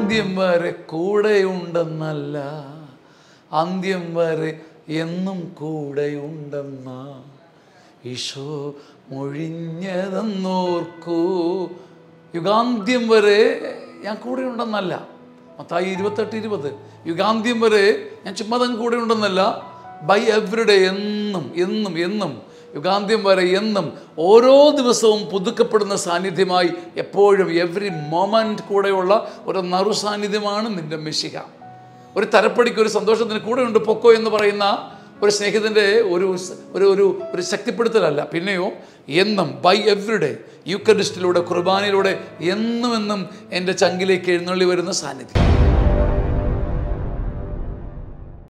അന്ത്യം വരെ കൂടെയുണ്ടെന്നല്ല അന്ത്യം വരെ എന്നും കൂടെയുണ്ടെന്ന ഈശോ മൊഴിഞ്ഞതെന്നോർക്കൂ യുഗാന്ത്യം വരെ ഞാൻ കൂടെയുണ്ടെന്നല്ല മത്തായി ഇരുപത്തെട്ട് ഇരുപത് യുഗാന്ത്യം വരെ ഞാൻ ചുമ്മാ തന്നെ കൂടെ ഉണ്ടെന്നല്ല ബൈ എവറിഡേ എന്നും എന്നും എന്നും യുഗാന്ത്യം വരെ എന്നും ഓരോ ദിവസവും പുതുക്കപ്പെടുന്ന സാന്നിധ്യമായി എപ്പോഴും എവറി മൊമെൻറ്റ് കൂടെയുള്ള ഒരു നറു സാന്നിധ്യമാണ് നിൻ്റെ മെഷിക ഒരു തരപ്പടിക്ക് ഒരു സന്തോഷത്തിന് കൂടെ ഉണ്ട് പൊക്കോ എന്ന് പറയുന്ന ഒരു സ്നേഹിതൻ്റെ ഒരു സ്- ഒരു ഒരു ഒരു ശക്തിപ്പെടുത്തലല്ല പിന്നെയോ എന്നും ബൈ എവറിഡേ യൂക്കറിസ്റ്റിലൂടെ കുർബാനയിലൂടെ എന്നും എന്നും എൻ്റെ ചങ്കിലേക്ക് എഴുന്നള്ളി വരുന്ന സാന്നിധ്യം